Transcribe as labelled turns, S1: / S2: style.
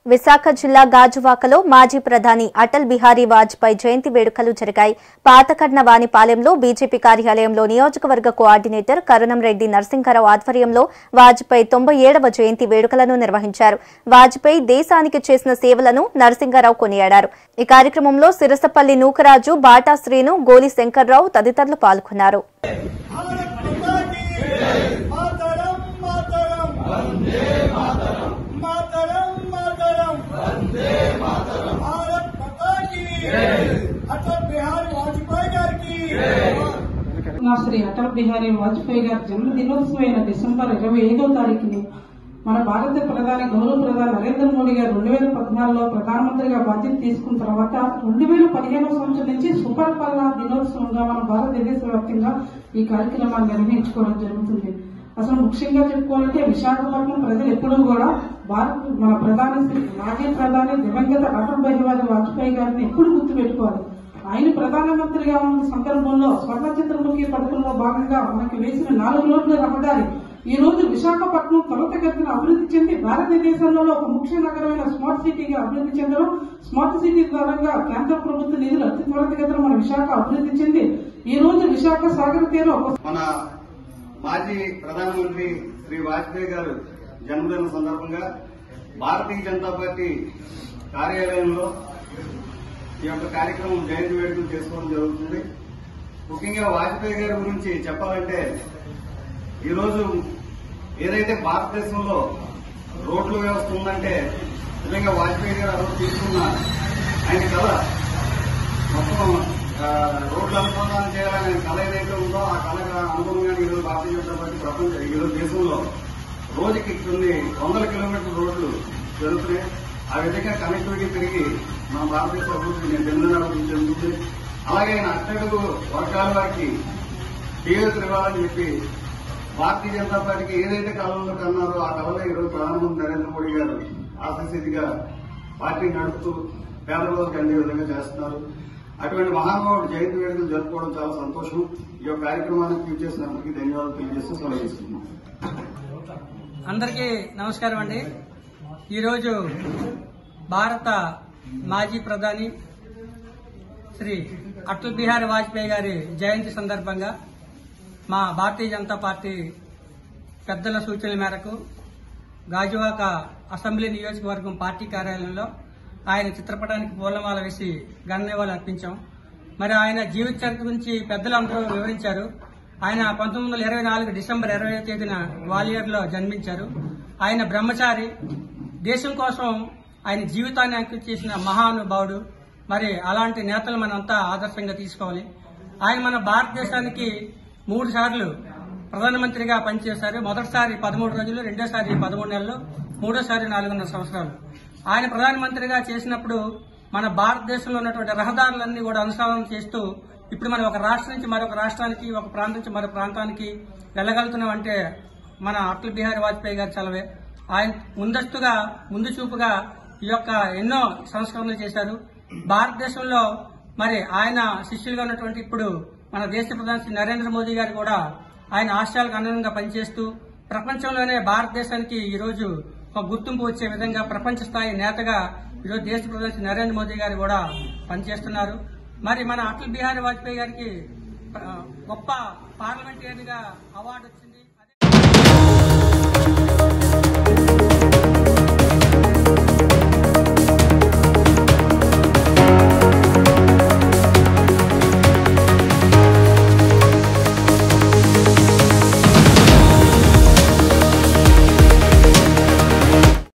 S1: విశాఖ జిల్లా గాజువాకలో మాజీ ప్రధాని అటల్ బిహారీ వాజ్పేయి జయంతి వేడుకలు జరిగాయి పాతకడ్న వాణిపాలెంలో బీజేపీ కార్యాలయంలో నియోజకవర్గ కోఆర్డినేటర్ కరుణం రెడ్డి నరసింహారావు ఆధ్వర్యంలో వాజ్పేయి తొంభై ఏడవ జయంతి వేడుకలను నిర్వహించారు వాజ్పేయి దేశానికి చేసిన సేవలను నరసింహారావు కొనియాడారు ఈ కార్యక్రమంలో సిరసపల్లి నూకరాజు బాటా శ్రీను గోలి శంకర్రావు తదితరులు పాల్గొన్నారు
S2: मातरम मातरम मातरम वंदे मातरम भारत माता की अटल बिहारी वाजपेयी గారి की
S3: నా శ్రీ అటల్ బిహారీ వాజ్పేయి గారి జన్మ దినోత్సవమైన డిసెంబర్ ఇరవై ఐదో తారీఖుని మన భారత ప్రధాని గౌరవ ప్రధాని నరేంద్ర మోడీ గారు రెండు వేల పద్నాలుగులో ప్రధానమంత్రిగా బాధ్యత తీసుకున్న తర్వాత రెండు వేల పదిహేనవ సంవత్సరం నుంచి సుపరిపాలన దినోత్సవంగా మన భారతదేశ వ్యాప్తంగా ఈ కార్యక్రమాన్ని నిర్వహించుకోవడం జరుగుతుంది అసలు ముఖ్యంగా చెప్పుకోవాలంటే విశాఖపట్నం ప్రజలు ఎప్పుడూ కూడా భారత మన ప్రధాని శ్రీ- మాజీ ప్రధాని దివంగత అటల్ బిహారీ వాజ్పేయి గారిని ఎప్పుడు గుర్తుపెట్టుకోవాలి ఆయన ప్రధానమంత్రిగా ఉన్న సందర్భంలో స్వర్ణ చంద్రముఖి పథకంలో భాగంగా మనకి వేసిన నాలుగు రోడ్ల రహదారి ఈ రోజు విశాఖపట్నం త్వరితగతిన అభివృద్ధి చెంది భారతదేశంలో ఒక ముఖ్య నగరమైన స్మార్ట్ సిటీగా అభివృద్ధి చెందడం స్మార్ట్ సిటీ ద్వారా కేంద్ర ప్రభుత్వ నిధులు అతి త్వరితగతిన మన విశాఖ అభివృద్ధి చెంది ఈ రోజు విశాఖ సాగర్ తీరు ఒక
S4: మన మాజీ ప్రధానమంత్రి శ్రీ వాజ్పేయి గారు జన్మదిన సందర్భంగా భారతీయ జనతా పార్టీ కార్యాలయంలో ఈ యొక్క కార్యక్రమం జయంతి వేడుకలు చేసుకోవడం జరుగుతుంది ముఖ్యంగా వాజ్పేయి గారి గురించి చెప్పాలంటే ఈరోజు ఏదైతే భారతదేశంలో రోడ్ల వ్యవస్థ ఉందంటే నిజంగా వాజ్పేయి గారు అసలు తీసుకున్న ఆయన కళ మొత్తం ఆ, రోడ్లు అనుసంధానం చేయాలనే కళ ఏదైతే ఉందో ఆ కళకు అనుగుణంగా ఈరోజు భారతీయ జనతా పార్టీ ప్రపంచ ఈరోజు దేశంలో రోజుకి కొన్ని వందల కిలోమీటర్ల రోడ్లు జరుగుతున్నాయి ఆ విధంగా కనెక్టివిటీ పెరిగి మన భారతదేశ అభివృద్ధి నేను చెందిన చెందుతుంది అలాగే ఆయన అట్టడుగు వర్గాల వారికి చేయూతలు ఇవ్వాలని చెప్పి భారతీయ జనతా పార్టీకి ఏదైతే కళల్లో కన్నారో ఆ కళలో ఈరోజు ప్రధానమంత్రి నరేంద్ర మోడీ గారు ఆశీస్సిగా పార్టీ నడుపుతూ పేదలకు అందే విధంగా చేస్తున్నారు అటువంటి మహానుభావుడు జయంతి వేడుకలు జరుపుకోవడం చాలా సంతోషం ఈ యొక్క కార్యక్రమానికి పూజ చేసినందుకు ధన్యవాదాలు తెలియజేస్తూ సెలవు
S5: అందరికీ నమస్కారం అండి ఈరోజు భారత మాజీ ప్రధాని శ్రీ అటల్ బిహారీ వాజ్పేయి గారి జయంతి సందర్భంగా మా భారతీయ జనతా పార్టీ పెద్దల సూచనల మేరకు గాజువాక అసెంబ్లీ నియోజకవర్గం పార్టీ కార్యాలయంలో ఆయన చిత్రపటానికి పూలమాల వేసి గణనివాళులు అర్పించాం మరి ఆయన జీవిత చరిత్ర గురించి పెద్దలందరూ వివరించారు ఆయన పంతొమ్మిది వందల ఇరవై నాలుగు డిసెంబర్ ఇరవై తేదీన గ్వాలియర్లో జన్మించారు ఆయన బ్రహ్మచారి దేశం కోసం ఆయన జీవితాన్ని అంకితం చేసిన మహానుభావుడు మరి అలాంటి నేతలు మనంతా ఆదర్శంగా తీసుకోవాలి ఆయన మన భారతదేశానికి మూడు సార్లు ప్రధానమంత్రిగా పనిచేశారు మొదటిసారి పదమూడు రోజులు రెండోసారి పదమూడు నెలలు మూడోసారి నాలుగున్నర సంవత్సరాలు ఆయన ప్రధానమంత్రిగా చేసినప్పుడు మన భారతదేశంలో ఉన్నటువంటి రహదారులన్నీ కూడా అనుసంధానం చేస్తూ ఇప్పుడు మనం ఒక రాష్ట్రం నుంచి మరొక రాష్ట్రానికి ఒక ప్రాంతం నుంచి మరొక ప్రాంతానికి వెళ్ళగలుగుతున్నాం అంటే మన అటల్ బిహారీ వాజ్పేయి గారి చలవే ఆయన ముందస్తుగా ముందు చూపుగా ఈ యొక్క ఎన్నో సంస్కరణలు చేశారు భారతదేశంలో మరి ఆయన శిష్యులుగా ఉన్నటువంటి ఇప్పుడు మన దేశ ప్రధాని శ్రీ నరేంద్ర మోదీ గారు కూడా ఆయన ఆశయాలకు అనుగుణంగా పనిచేస్తూ ప్రపంచంలోనే భారతదేశానికి ఈ రోజు ఒక గుర్తింపు వచ్చే విధంగా ప్రపంచ స్థాయి నేతగా ఈరోజు దేశ ప్రధాని శ్రీ నరేంద్ర మోదీ గారు కూడా పనిచేస్తున్నారు మరి మన అటల్ బిహారీ వాజ్పేయి గారికి ఆ, గొప్ప పార్లమెంటరీగా అవార్డు వచ్చింది అదే